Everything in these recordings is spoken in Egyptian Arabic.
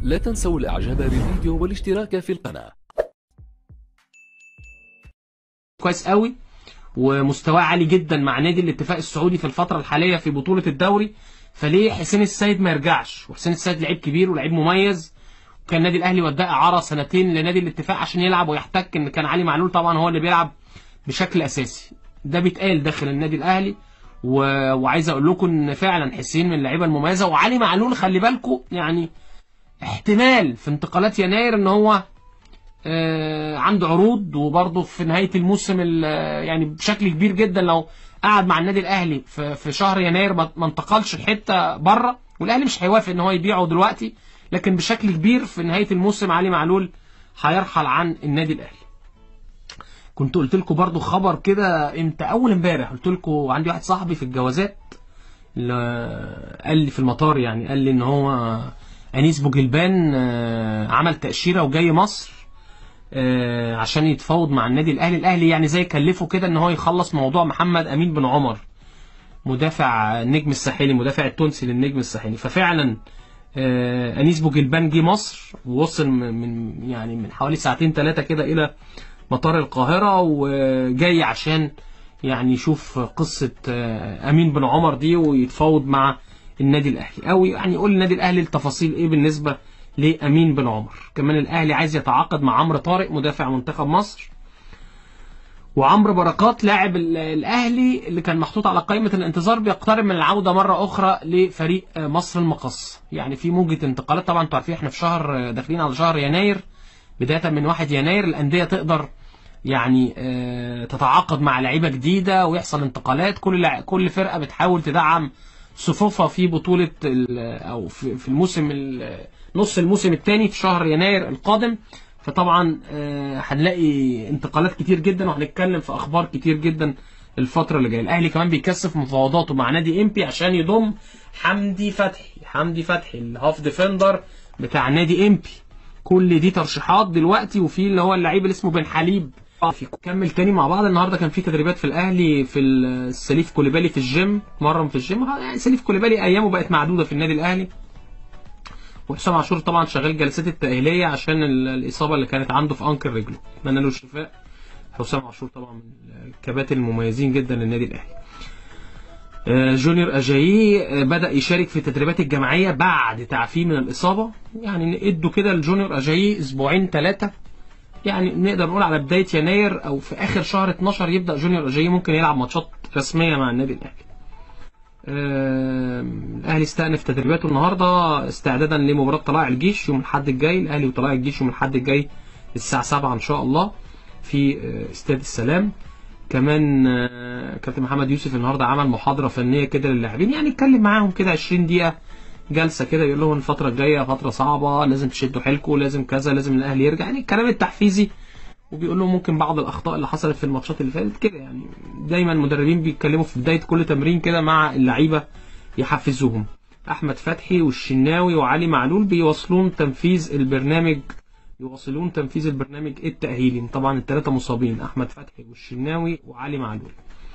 لا تنسوا الاعجاب بالفيديو والاشتراك في القناة كويس قوي ومستواه عالي جدا مع نادي الاتفاق السعودي في الفتره الحاليه في بطوله الدوري فليه حسين السيد ما يرجعش وحسين السيد لعيب كبير ولعيب مميز وكان النادي الاهلي وداه اعاره سنتين لنادي الاتفاق عشان يلعب ويحتك ان كان علي معلول طبعا هو اللي بيلعب بشكل اساسي ده بيتقال داخل النادي الاهلي و... وعايز اقول لكم ان فعلا حسين من اللعيبه المميزه وعلي معلول خلي بالكم يعني احتمال في انتقالات يناير ان هو آه، عنده عروض وبرضه في نهايه الموسم ال- يعني بشكل كبير جدا لو قعد مع النادي الاهلي في في شهر يناير ما ما انتقلش لحته بره والاهلي مش هيوافق ان هو يبيعه دلوقتي لكن بشكل كبير في نهايه الموسم علي معلول هيرحل عن النادي الاهلي. كنت قلت لكم برضه خبر كده امتى اول امبارح قلت لكم عندي واحد صاحبي في الجوازات ل- قال لي في المطار يعني قال لي ان هو انيس بوجلبان آه، عمل تاشيره وجاي مصر آه، عشان يتفاوض مع النادي الاهلي الاهلي يعني زي كلفه كده ان هو يخلص موضوع محمد امين بن عمر مدافع النجم الساحلي مدافع التونسي للنجم الساحلي ففعلا آه، انيس بوجلبان جه مصر ووصل من من- يعني من حوالي ساعتين ثلاثه كده الى مطار القاهره وجاي عشان يعني يشوف قصه آه، امين بن عمر دي ويتفاوض مع النادي الاهلي او يعني يقول النادي الاهلي التفاصيل ايه بالنسبه لامين بن عمر كمان الاهلي عايز يتعاقد مع عمرو طارق مدافع منتخب مصر وعمرو بركات لاعب ال- الاهلي اللي كان محطوط على قائمه الانتظار بيقترب من العوده مره اخرى لفريق آه، مصر المقص يعني في موجه انتقالات طبعا انتوا عارفين احنا في شهر آه، داخلين على شهر يناير بدايه من 1 يناير الانديه تقدر يعني آه، تتعاقد مع لعيبه جديده ويحصل انتقالات كل لع- كل فرقه بتحاول تدعم صفوفها في بطوله ال- او في في الموسم ال- نص الموسم الثاني في شهر يناير القادم فطبعا آه، هنلاقي انتقالات كتير جدا وهنتكلم في اخبار كتير جدا الفتره اللي جايه الاهلي كمان بيكثف مفاوضاته مع نادي امبي عشان يضم حمدي فتحي حمدي فتحي الهاف ديفندر بتاع نادي امبي كل دي ترشيحات دلوقتي وفي اللي هو اللعيب اللي اسمه بن حليب في كمل تاني مع بعض النهارده كان في تدريبات في الاهلي في السليف كوليبالي في الجيم مرن في الجيم يعني سليف كوليبالي ايامه بقت معدوده في النادي الاهلي وحسام عاشور طبعا شغال جلسات التأهيلية عشان ال- الإصابة اللي كانت عنده في أنكر رجله أتمنى له الشفاء حسام عاشور طبعا من الكباتن المميزين جدا للنادي الأهلي آه، جونيور أجايي آه، بدأ يشارك في التدريبات الجماعية بعد تعافيه من الإصابة يعني ادوا كده لجونيور أجايي أسبوعين ثلاثة يعني نقدر نقول على بداية يناير أو في آخر شهر 12 يبدأ جونيور أجايي ممكن يلعب ماتشات رسمية مع النادي الأهلي آم، الاهلي استأنف تدريباته النهارده استعدادا لمباراه طلائع الجيش يوم الاحد الجاي الاهلي وطلائع الجيش يوم الاحد الجاي الساعه 7 ان شاء الله في آه، استاد السلام كمان آه، كابتن محمد يوسف النهارده عمل محاضره فنيه كده للاعبين يعني اتكلم معاهم كده 20 دقيقه جلسه كده يقول لهم الفتره الجايه فتره صعبه لازم تشدوا حيلكم لازم كذا لازم الاهلي يرجع يعني الكلام التحفيزي وبيقول لهم ممكن بعض الاخطاء اللي حصلت في الماتشات اللي فاتت كده يعني دايما المدربين بيتكلموا في بدايه كل تمرين كده مع اللعيبه يحفزوهم احمد فتحي والشناوي وعلي معلول بيواصلون تنفيذ البرنامج يواصلون تنفيذ البرنامج التأهيلي طبعا الثلاثة مصابين أحمد فتحي والشناوي وعلي معلول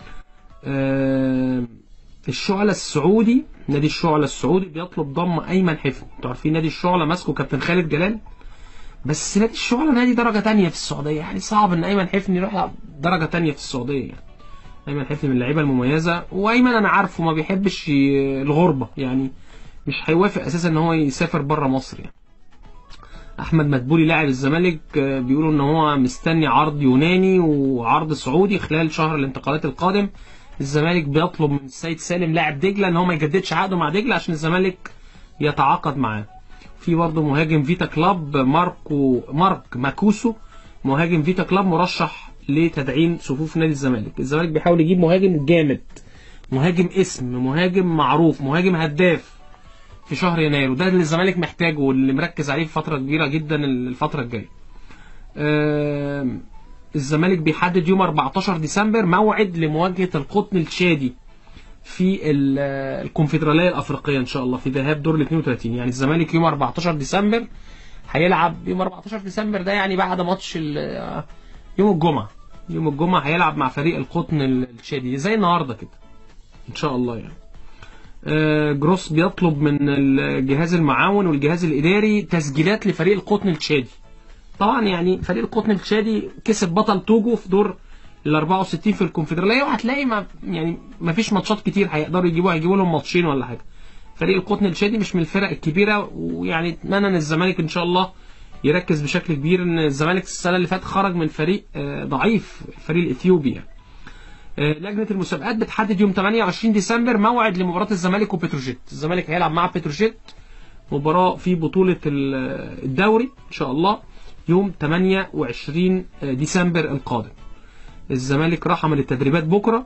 آه الشعلة السعودي نادي الشعلة السعودي بيطلب ضم أيمن حفني انتوا عارفين نادي الشعلة ماسكه كابتن خالد جلال بس نادي الشعلة نادي درجة تانية في السعودية يعني صعب إن أيمن حفني يروح يلعب درجة تانية في السعودية يعني أيمن حفني من اللعيبة المميزة وأيمن أنا عارفه ما بيحبش ي- الغربة يعني مش هيوافق أساسا إن هو يسافر بره مصر يعني احمد مدبولي لاعب الزمالك آه، بيقولوا ان هو مستني عرض يوناني وعرض سعودي خلال شهر الانتقالات القادم الزمالك بيطلب من السيد سالم لاعب دجله ان هو ما يجددش عقده مع دجله عشان الزمالك يتعاقد معاه في برضه مهاجم فيتا كلاب ماركو مارك ماكوسو مهاجم فيتا كلاب مرشح لتدعيم صفوف نادي الزمالك الزمالك بيحاول يجيب مهاجم جامد مهاجم اسم مهاجم معروف مهاجم هداف في شهر يناير وده اللي الزمالك محتاجه واللي مركز عليه في فتره كبيره جدا الفتره الجايه. آم، الزمالك بيحدد يوم 14 ديسمبر موعد لمواجهه القطن التشادي في ال- الكونفدراليه الافريقيه ان شاء الله في ذهاب دور ال 32 يعني الزمالك يوم 14 ديسمبر هيلعب يوم 14 ديسمبر ده يعني بعد ماتش ال- يوم الجمعه يوم الجمعه هيلعب مع فريق القطن التشادي زي النهارده كده ان شاء الله يعني آه، جروس بيطلب من الجهاز المعاون والجهاز الاداري تسجيلات لفريق القطن التشادي طبعا يعني فريق القطن التشادي كسب بطل توجو في دور ال 64 في الكونفدراليه وهتلاقي ما يعني ما فيش ماتشات كتير هيقدروا يجيبوها هيجيبوا لهم ماتشين ولا حاجه فريق القطن التشادي مش من الفرق الكبيره ويعني اتمنى ان الزمالك ان شاء الله يركز بشكل كبير ان الزمالك السنه اللي فاتت خرج من فريق آه، ضعيف الفريق الاثيوبي يعني. آه، لجنه المسابقات بتحدد يوم 28 ديسمبر موعد لمباراه الزمالك وبتروجيت الزمالك هيلعب مع بتروجيت مباراه في بطوله ال- الدوري ان شاء الله يوم 28 ديسمبر القادم الزمالك رحم للتدريبات بكره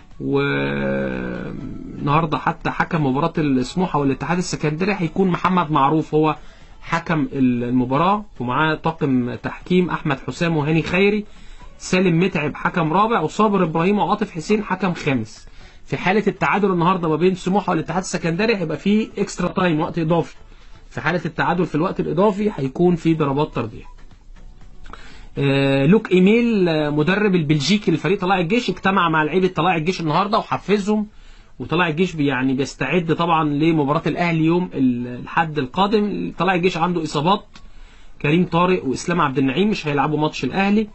والنهارده حتى حكم مباراه السموحه والاتحاد السكندري هيكون محمد معروف هو حكم المباراه ومعاه طاقم تحكيم احمد حسام وهاني خيري سالم متعب حكم رابع وصابر ابراهيم وعاطف حسين حكم خامس في حاله التعادل النهارده ما بين سموحه والاتحاد السكندري هيبقى في اكسترا تايم وقت اضافي في حاله التعادل في الوقت الاضافي هيكون في ضربات ترجيح آه، لوك ايميل آه، مدرب البلجيكي لفريق طلائع الجيش اجتمع مع لعيبه طلائع الجيش النهارده وحفزهم وطلائع الجيش بي- يعني بيستعد طبعا لمباراه الاهلي يوم ال- الحد القادم طلائع الجيش عنده اصابات كريم طارق واسلام عبد النعيم مش هيلعبوا ماتش الاهلي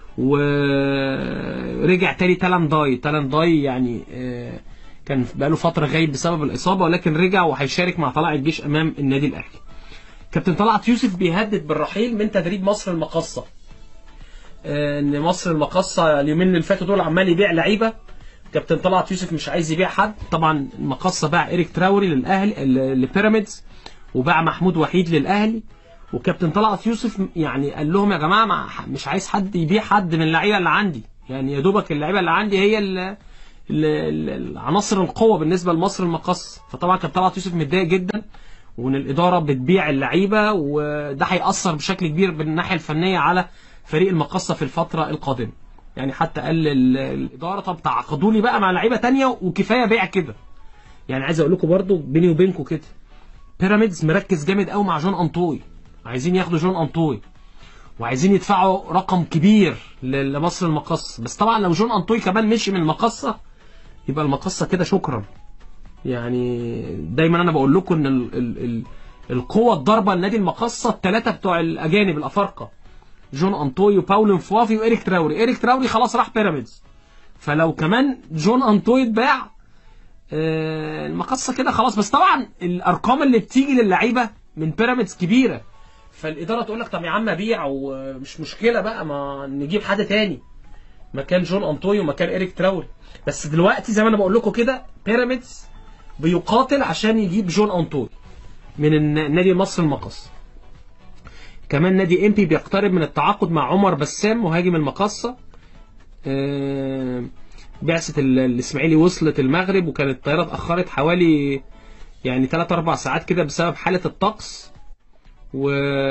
ورجع تاني تالان داي تالان داي يعني آه، كان بقاله فتره غايب بسبب الاصابه ولكن رجع وهيشارك مع طلائع الجيش امام النادي الاهلي كابتن طلعت يوسف بيهدد بالرحيل من تدريب مصر المقصه آه، ان مصر المقصه اليومين اللي فاتوا دول عمال يبيع لعيبه كابتن طلعت يوسف مش عايز يبيع حد طبعا المقصه باع ايريك تراوري للاهلي ل- لبيراميدز وباع محمود وحيد للاهلي وكابتن طلعت يوسف يعني قال لهم يا جماعه ما مش عايز حد يبيع حد من اللعيبه اللي عندي يعني يا دوبك اللعيبه اللي عندي هي ال- ال- ال- العناصر القوه بالنسبه لمصر المقص فطبعا كابتن طلعت يوسف متضايق جدا وان الاداره بتبيع اللعيبه وده هياثر بشكل كبير بالناحيه الفنيه على فريق المقصه في الفتره القادمه يعني حتى قال ال- الاداره طب تعاقدوا لي بقى مع لعيبه تانية وكفايه بيع كده يعني عايز اقول لكم برضو بيني وبينكم كده بيراميدز مركز جامد قوي مع جون انطوي عايزين ياخدوا جون انطوي وعايزين يدفعوا رقم كبير ل- لمصر المقص بس طبعا لو جون انطوي كمان مشي من المقصه يبقى المقصه كده شكرا يعني دايما انا بقول لكم ان ال ال ال القوه الضاربه لنادي المقصه الثلاثه بتوع الاجانب الافارقه جون انطوي وباول مفوافي وايريك تراوري ايريك تراوري خلاص راح بيراميدز فلو كمان جون انطوي اتباع آه، المقصه كده خلاص بس طبعا الارقام اللي بتيجي للعيبه من بيراميدز كبيره فالاداره تقول لك طب يا عم ابيع ومش مشكله بقى ما نجيب حد تاني مكان جون انطوي ومكان ايريك تراوري بس دلوقتي زي ما انا بقول لكم كده بيراميدز بيقاتل عشان يجيب جون انطوي من الن- نادي مصر المقص كمان نادي امبي بيقترب من التعاقد مع عمر بسام مهاجم المقصه آه، بعثه ال- الاسماعيلي وصلت المغرب وكانت الطياره اتاخرت حوالي يعني 3 4 ساعات كده بسبب حاله الطقس و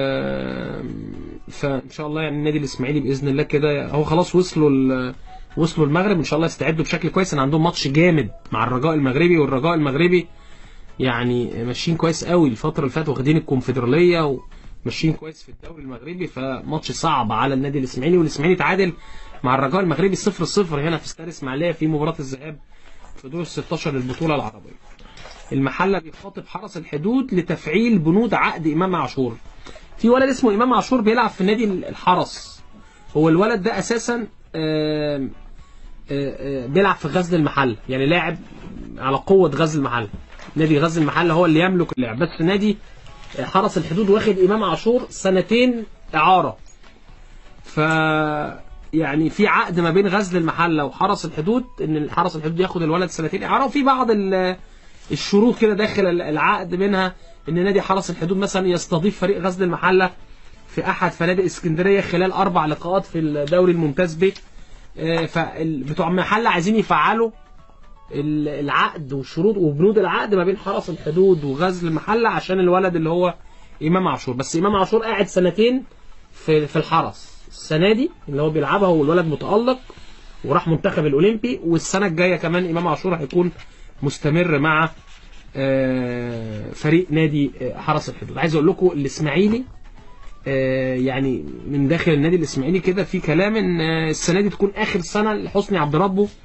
فان شاء الله يعني النادي الاسماعيلي باذن الله كده هو خلاص وصلوا ال... وصلوا المغرب ان شاء الله يستعدوا بشكل كويس ان عندهم ماتش جامد مع الرجاء المغربي والرجاء المغربي يعني ماشيين كويس قوي الفتره اللي فاتت واخدين الكونفدراليه وماشيين كويس في الدوري المغربي فماتش صعب على النادي الاسماعيلي والاسماعيلي تعادل مع الرجاء المغربي 0 0 هنا في استاد اسماعيليه في مباراه الذهاب في دور ال 16 للبطوله العربيه المحله بيخاطب حرس الحدود لتفعيل بنود عقد امام عاشور في ولد اسمه امام عاشور بيلعب في نادي الحرس هو الولد ده اساسا آم، آه، آه، بيلعب في غزل المحله يعني لاعب على قوه غزل المحله نادي غزل المحله هو اللي يملك اللعب بس نادي حرس الحدود واخد امام عاشور سنتين اعاره ف يعني في عقد ما بين غزل المحله وحرس الحدود ان حرس الحدود ياخد الولد سنتين اعاره وفي بعض ال- الشروط كده داخل العقد منها ان نادي حرس الحدود مثلا يستضيف فريق غزل المحله في احد فنادق اسكندريه خلال اربع لقاءات في الدوري الممتاز ب آه، فال- بتوع المحله عايزين يفعلوا ال- العقد والشروط وبنود العقد ما بين حرس الحدود وغزل المحله عشان الولد اللي هو امام عاشور بس امام عاشور قاعد سنتين في في الحرس السنه دي اللي هو بيلعبها والولد متالق وراح منتخب الاولمبي والسنه الجايه كمان امام عاشور هيكون مستمر مع آه، فريق نادي آه، حرس الحدود عايز اقول لكم الاسماعيلي آه، يعني من داخل النادي الاسماعيلي كده في كلام ان آه، السنه دي تكون اخر سنه لحسني عبد ربه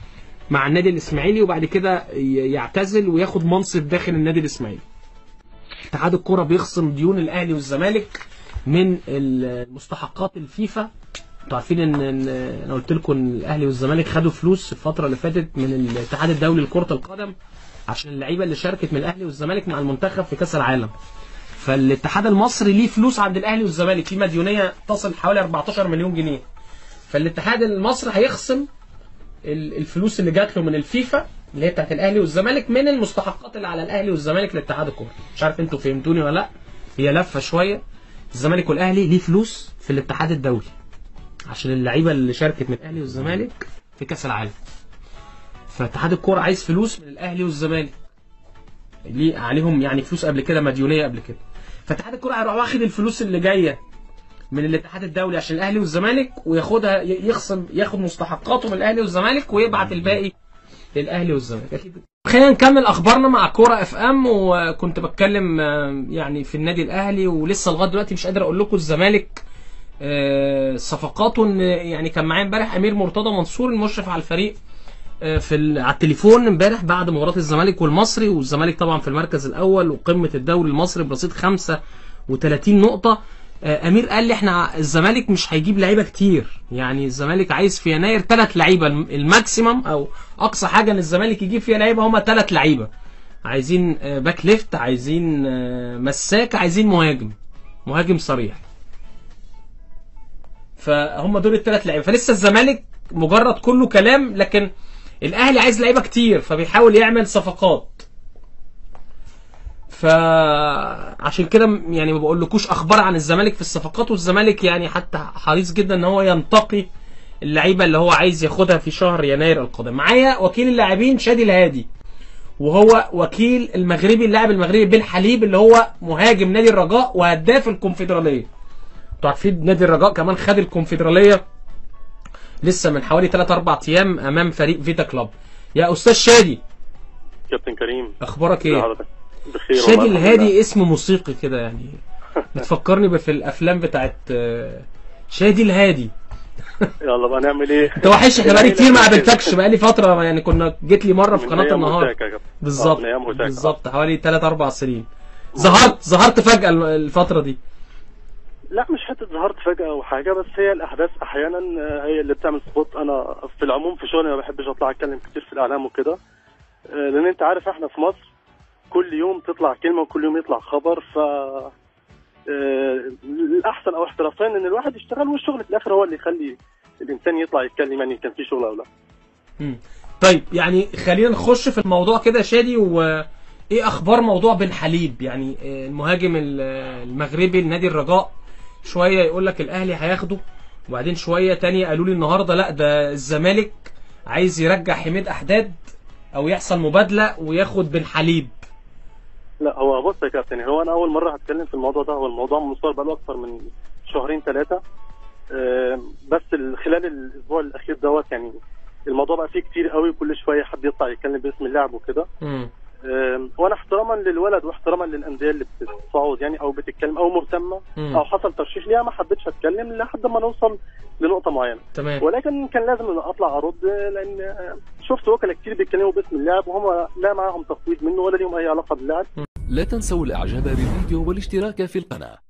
مع النادي الاسماعيلي وبعد كده ي- يعتزل وياخد منصب داخل النادي الاسماعيلي اتحاد الكرة بيخصم ديون الاهلي والزمالك من المستحقات الفيفا انتوا عارفين ان ان انا قلت لكم ان الاهلي والزمالك خدوا فلوس الفتره اللي فاتت من الاتحاد الدولي لكره القدم عشان اللعيبه اللي شاركت من الاهلي والزمالك مع المنتخب في كاس العالم فالاتحاد المصري ليه فلوس عند الاهلي والزمالك في مديونيه تصل حوالي 14 مليون جنيه فالاتحاد المصري هيخصم ال- الفلوس اللي جات له من الفيفا اللي هي بتاعت الاهلي والزمالك من المستحقات اللي على الاهلي والزمالك لاتحاد الكوره مش عارف انتوا فهمتوني ولا لا هي لفه شويه الزمالك والاهلي ليه فلوس في الاتحاد الدولي عشان اللعيبه اللي شاركت من الاهلي والزمالك في كاس العالم فاتحاد الكوره عايز فلوس من الاهلي والزمالك ليه عليهم يعني فلوس قبل كده مديونيه قبل كده فاتحاد الكوره هيروح واخد الفلوس اللي جايه من الاتحاد الدولي عشان الاهلي والزمالك وياخدها ي- يخصم ياخد مستحقاته من الاهلي والزمالك ويبعت الباقي للاهلي والزمالك اكيد خلينا نكمل اخبارنا مع كوره اف ام وكنت بتكلم آه، يعني في النادي الاهلي ولسه لغايه دلوقتي مش قادر اقول لكم الزمالك آه، صفقاته ان يعني كان معايا امبارح امير مرتضى منصور المشرف على الفريق آه، في ال- على التليفون امبارح بعد مباراه الزمالك والمصري والزمالك طبعا في المركز الاول وقمه الدوري المصري برصيد 35 نقطه آه، امير قال لي احنا الزمالك مش هيجيب لعيبه كتير يعني الزمالك عايز في يناير ثلاث لعيبه الم- الماكسيمم او اقصى حاجه ان الزمالك يجيب فيها لعيبه هم ثلاث لعيبه عايزين آه، باك ليفت عايزين آه، مساك عايزين مهاجم مهاجم صريح فهم دول الثلاث لعيبه فلسه الزمالك مجرد كله كلام لكن الاهلي عايز لعيبه كتير فبيحاول يعمل صفقات فعشان كده م- يعني ما بقولكوش اخبار عن الزمالك في الصفقات والزمالك يعني حتى حريص جدا ان هو ينتقي اللعيبه اللي هو عايز ياخدها في شهر يناير القادم معايا وكيل اللاعبين شادي الهادي وهو وكيل المغربي اللاعب المغربي بن حليب اللي هو مهاجم نادي الرجاء وهداف الكونفدراليه انتوا عارفين نادي الرجاء كمان خد الكونفدراليه لسه من حوالي 3 4 ايام امام فريق فيتا كلوب يا استاذ شادي كابتن كريم اخبارك ازي ايه حضرتك بخير شادي والله الحمد الهادي اسم موسيقي كده يعني بتفكرني في الافلام بتاعت آه، شادي الهادي لله. يلا بقى نعمل ايه انت وحش احنا بقالي كتير ما قابلتكش بقالي فتره يعني كنا جيت لي مره في من قناه أيام النهار هوساكا يا كابتن. بالظبط آه، من ايام هوساكا. بالظبط حوالي 3 4 سنين ظهرت ظهرت فجاه الفتره دي لا مش حته ظهرت فجاه او حاجه بس هي الاحداث احيانا آه، هي اللي بتعمل سبوت انا في العموم في شغلي ما بحبش اطلع اتكلم كتير في الاعلام وكده آه، لان انت عارف احنا في مصر كل يوم تطلع كلمه وكل يوم يطلع خبر ف آه، الاحسن او احترافيا ان الواحد يشتغل والشغل في الاخر هو اللي يخلي الانسان يطلع يتكلم يعني كان في شغل او لا مم. طيب يعني خلينا نخش في الموضوع كده يا شادي وايه اخبار موضوع بن حليب يعني آه، المهاجم ال- المغربي لنادي الرجاء شويه يقول لك الاهلي هياخده وبعدين شويه تانية قالوا لي النهارده لا ده الزمالك عايز يرجع حميد احداد او يحصل مبادله وياخد بن حليب لا هو بص يا كابتن هو انا اول مره هتكلم في الموضوع ده هو الموضوع مصور بقاله اكتر من شهرين ثلاثه بس ال- خلال الاسبوع الاخير دوت يعني الموضوع بقى فيه كتير قوي كل شويه حد يطلع يتكلم باسم اللاعب وكده مم. آم، وانا احتراما للولد واحتراما للانديه اللي بتصعد يعني او بتتكلم او مهتمه مم. او حصل ترشيح ليها ما حبيتش اتكلم لحد ما نوصل لنقطه معينه تمام ولكن كان لازم إن اطلع ارد لان شفت وكلاء كتير بيتكلموا باسم اللاعب وهم لا معاهم تفويض منه ولا ليهم اي علاقه باللاعب لا تنسوا الاعجاب بالفيديو والاشتراك في القناة